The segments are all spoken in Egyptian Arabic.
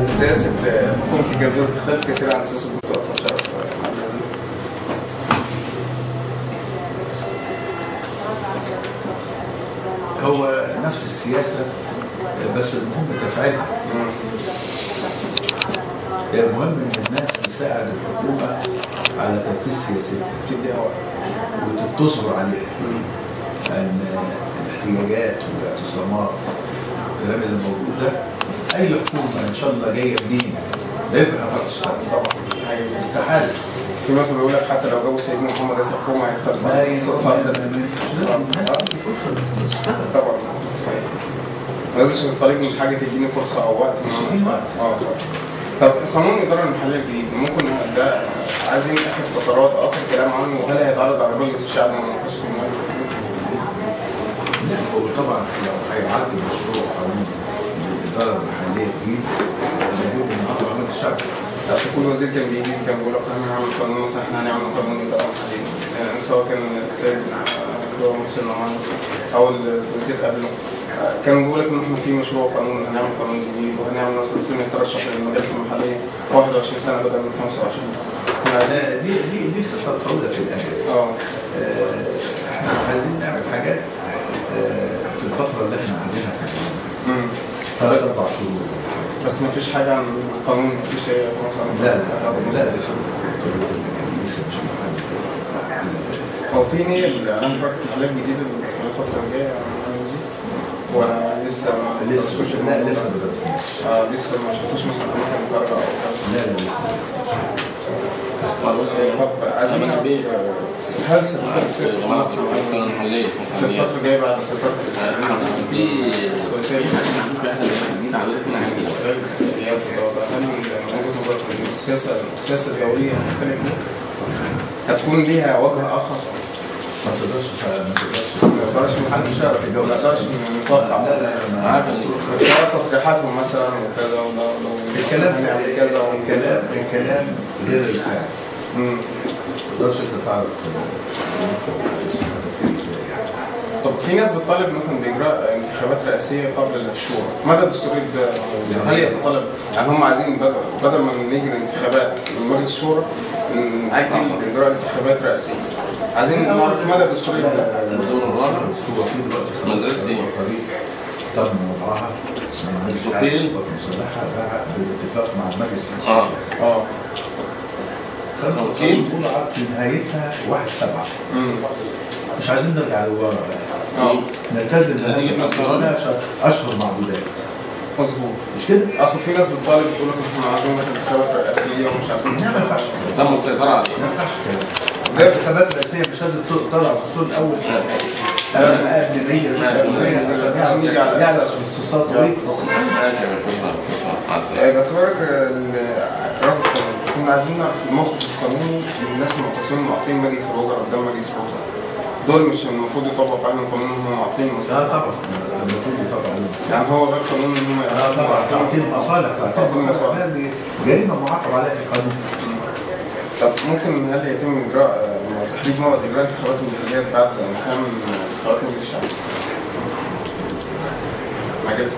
سياسه حكومه الجنزيره بتختلف كثيرا عن سياسه الدكتور حسن شرف هو نفس السياسة بس المهم تفعيلها المهم ان الناس تساعد الحكومة على تنفيذ سياستها بتديها وقت وتصبر عليها ان الاحتجاجات والاعتصامات والكلام اللي موجود ده اي حكومة ان شاء الله جاية منين لا يمكن ان تشتغل طبعا حقيقي. استحالة في مثل بيقول لك حتى لو جابوا سيدنا محمد رئيس الحكومه هيختلف ما عن ينفعش السلطة. الناس تدي فرصة إنها تشتغل. طبعا ما لازمش الطريق من حاجه تديني فرصه او وقت مش إن أنا تديني أشتغل. اه طب قانون الاداره المحليه الجديد ممكن ده عايزين اخر فترات او اخر كلام عنه وهل هيتعرض على مجلس الشعب ومناقشه المواد؟ لا هو طبعا لو هيعدي مشروع قانون الاداره المحليه الجديد لابد ان هو عمل الشعب اصل كل وزير كان بيجي كان بيقول لك احنا هنعمل قانون مثلا احنا هنعمل قانون اداره محليه يعني سواء كان السيد دكتور محسن نعمان او الوزير قبله آه، كان بيقول لك ان احنا في مشروع قانون هنعمل قانون جديد وهنعمل مثلا سن الترشح للمجالس المحليه 21 سنه بدل من 25 احنا عايزين آه، دي دي دي خطه طويله في الاجل اه آه، احنا عايزين نعمل حاجات آه، في الفتره اللي احنا قاعدينها في الجامعة. مم. ثلاث اربع شهور ولا حاجه بس ما فيش حاجه عن القانون ما فيش اي مثلا لا لا لا لا لسه مش محدد هو في نية الإعلان براكة الحالات الجديدة الفترة الجاية عن دي؟ ولا لسه ما لسه درستوش لا الموضوع لسه ده؟ ما درسناش اه لسه ما شفتوش مثلا ممكن فرق او حاجة لا لا لسه ما درسناش طب عايزين نعرف هل ستكون سياسة جماعة مصر الدكتور المحلية في الفترة الجاية بعد سيطرة الإسلامية في الثلاثية في احنا جديد عودتنا عندي غير الاتفاقيات والوضع هل من وجهة نظرك إن السياسة السياسة الدولية هتختلف هتكون ليها وجه آخر ما تقدرش ما تقدرش ما نقدرش مثلا محدش يعرف ما يجاوب نقدرش نتوقع لا لا لا أنا عارف ان سواء تصريحاتهم مثلا وكذا ولا لو الكلام هنعمل كذا الكلام الكلام غير الفعل مم. ما تقدرش انت تعرف تفاصيل ازاي يعني طب في ناس بتطالب مثلا باجراء انتخابات رئاسيه قبل الشورى، مدى دستوريه ده هل يتطلب يعني هم عايزين بدل, بدل ما نيجي الانتخابات من مجلس الشورى نأجل اجراء انتخابات رئاسيه. عايزين نعرف مدى دستوريه لا ده. لا لا الدور الرابع. هو في دلوقتي خلاص مدرسة ايه؟ طريق تم وضعها اسمها مجلس الفقيه؟ الحرب القوات المسلحه بقى بالاتفاق مع المجلس اه الاستشاري اه خدوا توكيل؟ القانون طلع في نهايتها 1 7 امم مش عايزين نرجع لورا بقى اه نلتزم بهذا نتيجة القانون. مسكرة؟ لا، ش- اشهر معدودات مظبوط. مش كده؟ اصل في ناس بتطالب بتقول لك احنا عايزين مثلا انتخابات رئاسيه ومش عارفين لا ما ينفعش تم السيطرة عليه ما ينفعش كده ده انتخابات رئاسيه مش لازم تطلع الدستور الاول انا قبل 100 عشان نيجي على يعلى أساس. اختصاصات طريق اختصاصات ماشي يا باشا مع السلامة باعتبار رغم كنا عايزين نعرف الموقف القانوني للناس المعتصمين معطين مجلس الوزراء قدام مجلس الوزراء دول مش المفروض يطبق عليهم قانون ان هم معطين لا مصالح طبعا المفروض طبعا يعني هو غير قانون ان هم لا يعرفوا طبعا معطين تعطيل مصالح تعطيل تعطيل مصالح مصالح. لا، دي جريمه معاقب عليها في القانون طب ممكن هل يتم اجراء آه، تحديد موعد اجراء الانتخابات المحليات بعد انتهاء من انتخابات مجلس الشعب؟ مجلس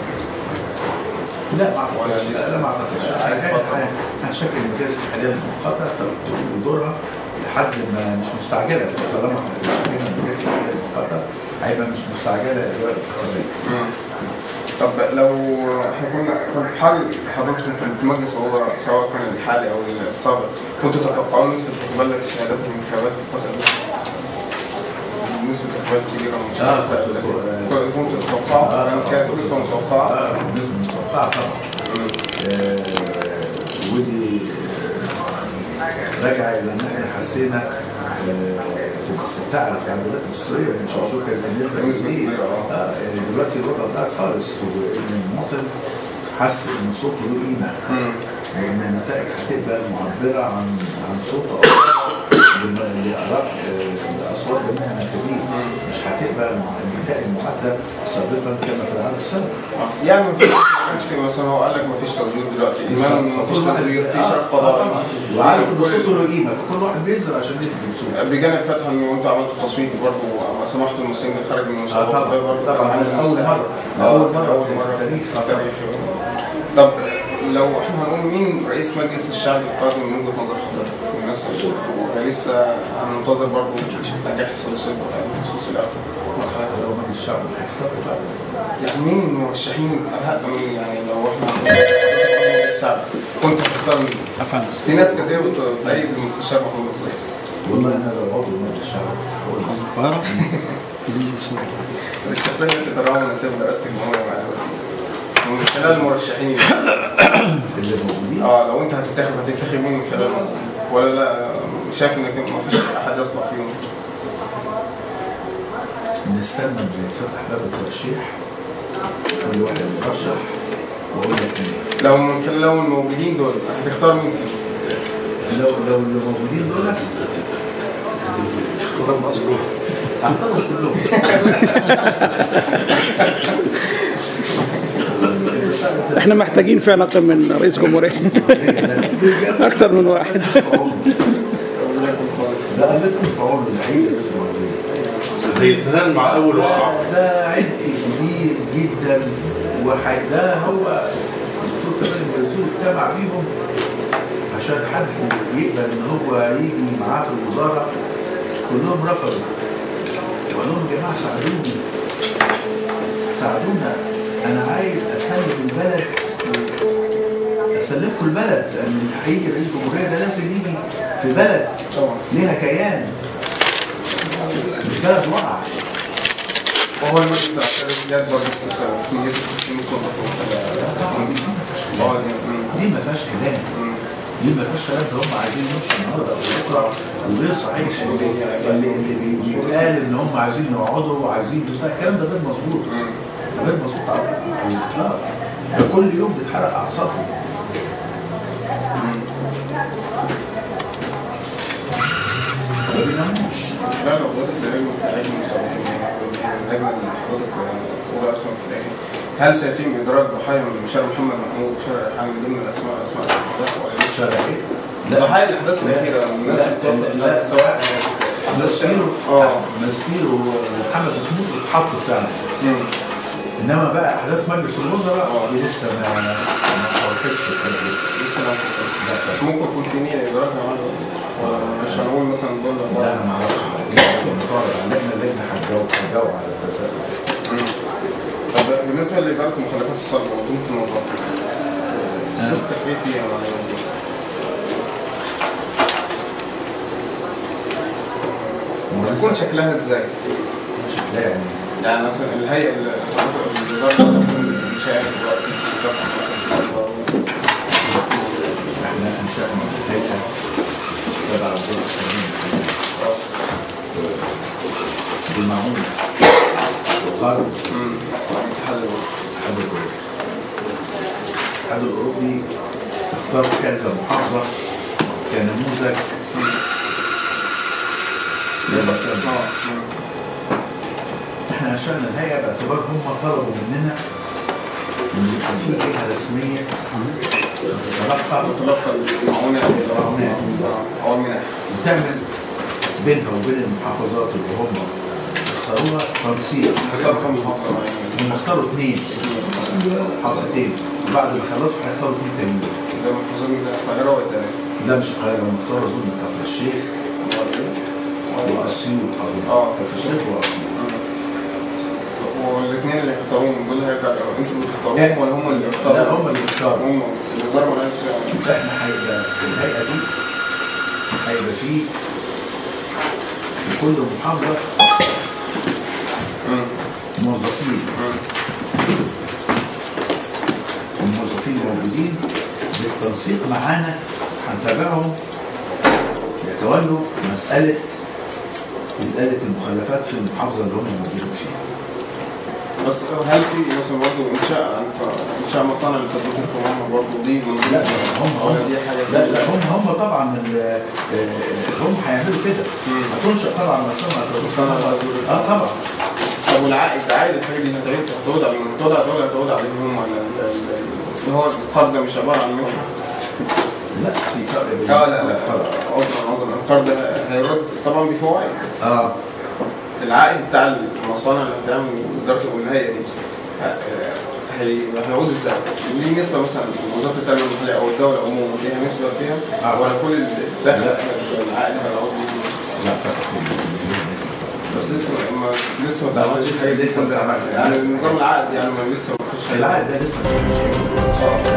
لا ما ولا اعتقدش لسه؟ لا ما اعتقدش عايز فترة. هنشكل المجالس الحاليه المؤقته تقوم بدورها لحد ما مش مستعجله طالما شكلنا المجالس الحاليه المؤقته هيبقى مش مستعجله اجراء الانتخابات مم. طب لو احنا كنا كان حال حضرتكم في مجلس الوزراء سواء كان الحالي او السابق كنتوا تتوقعون نسبة اقبال الشهادات الانتخابات في الفترة دي؟ نسبة اقبال كبيرة مش آه، عارف كنت- كنتوا كنتوا تتوقعوا آه، كان كانت نسبة متوقعة؟ اه بالنسبه متوقعه طبعا مم. آه، ودي آه، راجعه الى ان احنا حسينا آه، في الاستفتاء على التعديلات الدستوريه مش هشوف كانت النسبه نسبة كبيرة. كبيرة، آه. اه آه، دلوقتي الوضع اتغير خالص وان المواطن حس ان صوته له قيمه مم. وان النتائج هتبقى معبره عن عن صوته اكتر لما- لاراء آه، الاصوات جميع الناخبين مش هتبقى مع- النتائج معادله سابقا كما في العهد السابق آه. يعني مفيش ما كانش في مثلا هو قال لك مفيش تزوير دلوقتي ايمان ان مفيش تزوير في شرف قضائي وعارف ان صوته له قيمه فكل واحد بينزل عشان يدي صوته بجانب فتح ان انتوا عملتوا تصويت برضه سمحتوا للمسلمين اللي خرج من اه المسابقات طبعا برضه طبعا كان اول مساعد. مره اه اول مره اول في مره التاريخ في آه، طبعا. التاريخ طب لو احنا هنقول مين رئيس مجلس الشعب القادم من وجهه نظر حضرتك؟ الناس لسه هننتظر برضه نجاح الثلاثي الثلاثي الاخر مرحلة لو من الشعب هيختار بقى يعني مين المرشحين الهقة مين يعني لو احنا هنقول الشعب كنت هتختار مين؟ أفهم في ناس كتير بتأيد المستشار محمود الخضير والله انا لو عضو من الشعب هقول عاوز القاهرة تلميذ الشغل الشخصية اللي تتراوى مناسبة دراسة الجمهورية مع الوزير من خلال المرشحين اللي موجودين اه لو انت هتنتخب هتنتخب مين من خلالهم ولا لا شايف انك ما فيش احد يصلح فيهم نستنى لما يتفتح باب الترشيح كل واحد يرشح واقول لك مين لو من خلال لو الموجودين دول هتختار مين فيهم؟ لو لو اللي موجودين دول قرب أصله اعتقد كلهم احنا محتاجين فعلا أكتر من رئيس جمهورية أكتر من واحد ده قلتكم في عمر الحقيقه مش موجودين بيتهان مع اول وقعه ده عبء كبير جدا وحي ده هو الدكتور كمال الجزول اجتمع بيهم عشان حد يقبل ان هو يجي معاه في الوزاره كلهم رفضوا وقال لهم يا جماعه ساعدوني ساعدونا انا عايز اسلم البلد اسلمكم البلد لان اللي هيجي رئيس الجمهوريه ده لازم يجي في بلد طبعا ليها كيان مش بلد واقعه وهو المجلس العسكري زياد برضه في في نيته في سلطة اه دي مم. دي ما فيهاش كلام مم. دي ما فيهاش كلام ده هم عايزين يمشوا النهارده وبكره وغير صحيح اللي اللي بي- بيتقال ان هم عايزين يقعدوا وعايزين بتاع الكلام ده غير مظبوط مم. غير مظبوط على على الاطلاق ده كل يوم بيتحرق اعصابهم ما بيناموش لا لو غير الدليل والتعليم المسابقين اللجنة اللي حضرتك أولى أصلا في الآخر هل سيتم إدراج ضحايا من شارع محمد محمود وشارع الحامل ضمن الأسماء أسماء الأحداث ولا لسه؟ شارع ايه؟ ضحايا الأحداث الأخيرة الناس لا، اللي بتطلق لا، لا. سواء مسبيرو اه مسبيرو ومحمد محمود اتحطوا فعلا مم. انما بقى احداث مجلس الوزراء آه. دي لسه ما ما حركتش الكلام لسه لسه ما لا، بس ممكن يكون في نية إدراجها معانا ولا مش هنقول مثلا دول لا انا ما اعرفش مطالب اللجنه اللجنه هتجاوب هتجاوب على التساؤل مم. طب بالنسبة لإدارة مخلفات الصلب موجود في الموضوع سيستم إيه فيها معايا؟ تكون شكلها ازاي؟ لا يعني يعني مثلا الهيئه اللي الوزاره المشاهد دلوقتي احنا انشانا هيئه تبع وزاره التعليم بالمعونه وقرض الاتحاد الاوروبي الاتحاد الاوروبي اختار كذا محافظه كنموذج للمسألة. احنا انشانا الهيئه باعتبار هم طلبوا مننا ان يبقى في جهه رسميه تتلقى تتلقى المعونه المعونات. او المنح وتعمل بينها وبين المحافظات اللي هم اختاروها تنسيق اختار كم محافظه معينه هم اختاروا اثنين محافظتين وبعد ما خلصوا هيختاروا اثنين تانيين ده محافظات زي القاهره والتانية لا مش القاهره هم اختاروا دول من كفر الشيخ واسيوط اظن اه. كفر الشيخ واسيوط والاثنين اللي اختاروهم دول هيرجعوا انتوا اللي تختاروهم ولا هم اللي اختاروا؟ لا هم اللي اختاروا هم بس الوزاره ما لهاش احنا هيبقى في الهيئه دي هيبقى في في كل محافظه مم. موظفين مم. الموظفين موجودين بالتنسيق معانا هنتابعهم يتولوا مسألة إزالة المخلفات في المحافظة اللي هم موجودين فيها. بس هل في مثلا برضه انشاء انشاء مصانع لتدوير القمامه برضه دي من لا هم هم ولا دي حاجه لا لا هم هم طبعا ال- آه، هم هيعملوا كده مم. هتنشأ طبعا مصانع مصانع تدوير. اه طبعا طب والعائد عائد الحاجه دي هتعود هتعود على هتعود هتعود هتعود عليهم هم ولا ال- ال- اللي هو القرض ده مش عباره عن منهم لا في فرق بين اه لا لا الفرق. عذرا عذرا القرض ده هيرد طبعا بفوائد اه العائد بتاع المصانع اللي بتعمل اداره الهيئه دي هي- هيعود ازاي؟ ليه نسبه مثلا وزاره التنميه المحليه او الدوله عموما ليها نسبه فيها آه. ولا كل الدخل لا. العائد هيعود ليه؟ لا طبعا بس لسه ما لسه ما لا، اتعملش لسه- حاجه لسه ما كده. اتعملش. يعني نظام العقد يعني ما لسه ما فيش حاجه العقد ده لسه ما فيش. اه